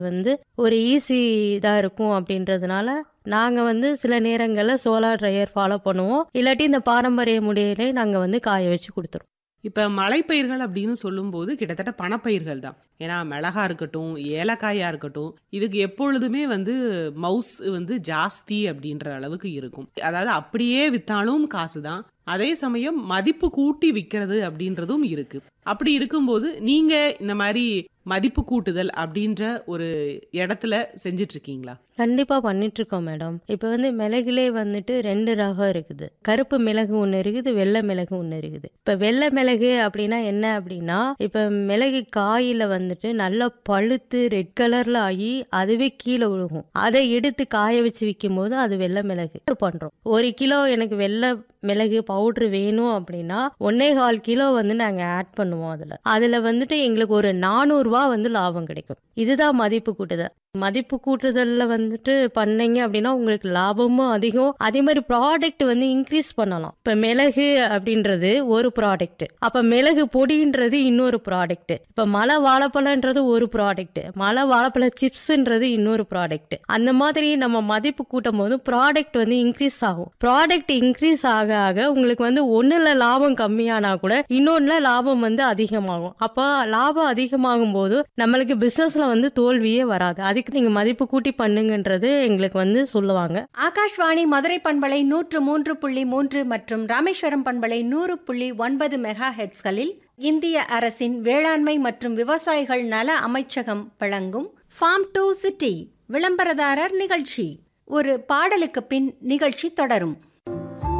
வந்து ஒரு ஈஸி இதா இருக்கும் அப்படின்றதுனால நாங்க வந்து சில நேரங்கள்ல சோலார் ட்ரையர் ஃபாலோ பண்ணுவோம் இல்லாட்டி இந்த பாரம்பரிய முறையிலே நாங்க வந்து காய வச்சு கொடுத்துருவோம் இப்ப மலைப்பயிர்கள் அப்படின்னு சொல்லும்போது கிட்டத்தட்ட பணப்பயிர்கள் தான் ஏன்னா மிளகா இருக்கட்டும் ஏலக்காயா இருக்கட்டும் இதுக்கு எப்பொழுதுமே வந்து மவுஸ் வந்து ஜாஸ்தி அப்படின்ற அளவுக்கு இருக்கும் அதாவது அப்படியே வித்தாலும் காசு தான் அதே சமயம் மதிப்பு கூட்டி விற்கிறது அப்படின்றதும் இருக்கு அப்படி இருக்கும்போது நீங்க இந்த மாதிரி மதிப்பு கூட்டுதல் அப்படின்ற ஒரு இடத்துல செஞ்சிட்டு இருக்கீங்களா கண்டிப்பா பண்ணிட்டு இருக்கோம் மேடம் இப்போ வந்து மிளகுலே வந்துட்டு ரெண்டு ரகம் இருக்குது கருப்பு மிளகு ஒன்று இருக்குது வெள்ளை மிளகு ஒன்று இருக்குது இப்போ வெள்ளை மிளகு அப்படின்னா என்ன அப்படின்னா இப்போ மிளகு காயில வந்துட்டு நல்லா பழுத்து ரெட் கலர்ல ஆகி அதுவே கீழே விழுகும் அதை எடுத்து காய வச்சு விற்கும் போது அது வெள்ளை மிளகு பண்றோம் ஒரு கிலோ எனக்கு வெள்ளை மிளகு பவுடர் வேணும் அப்படின்னா ஒன்னே கால் கிலோ வந்து நாங்க ஆட் பண்ணுவோம் அதுல அதுல வந்துட்டு எங்களுக்கு ஒரு நானூறு ரூபாய் வந்து லாபம் கிடைக்கும் இதுதான் மதிப்பு கூட்டுதல் மதிப்பு கூட்டுதல்ல வந்துட்டு பண்ணீங்க அப்படின்னா உங்களுக்கு லாபமும் அதிகம் அதே மாதிரி ப்ராடக்ட் வந்து இன்க்ரீஸ் பண்ணலாம் இப்ப மிளகு அப்படின்றது ஒரு ப்ராடக்ட் அப்ப மிளகு பொடின்றது இன்னொரு ப்ராடக்ட் இப்ப மலை வாழைப்பழம்ன்றது ஒரு ப்ராடக்ட் மலை வாழைப்பழ சிப்ஸ்ன்றது இன்னொரு ப்ராடக்ட் அந்த மாதிரி நம்ம மதிப்பு கூட்டும் போது ப்ராடக்ட் வந்து இன்க்ரீஸ் ஆகும் ப்ராடக்ட் இன்க்ரீஸ் ஆக ஆக உங்களுக்கு வந்து ஒண்ணுல லாபம் கம்மியானா கூட இன்னொன்னுல லாபம் வந்து அதிகமாகும் அப்ப லாபம் அதிகமாகும் போது நம்மளுக்கு பிசினஸ்ல வந்து தோல்வியே வராது அதுக்கு நீங்க மதிப்பு கூட்டி பண்ணுங்கன்றது எங்களுக்கு வந்து சொல்லுவாங்க ஆகாஷ்வாணி மதுரை பண்பலை நூற்று மூன்று புள்ளி மூன்று மற்றும் ராமேஸ்வரம் பண்பலை நூறு புள்ளி ஒன்பது மெகா ஹெட்ஸ்களில் இந்திய அரசின் வேளாண்மை மற்றும் விவசாயிகள் நல அமைச்சகம் வழங்கும் ஃபார்ம் டு சிட்டி விளம்பரதாரர் நிகழ்ச்சி ஒரு பாடலுக்கு பின் நிகழ்ச்சி தொடரும்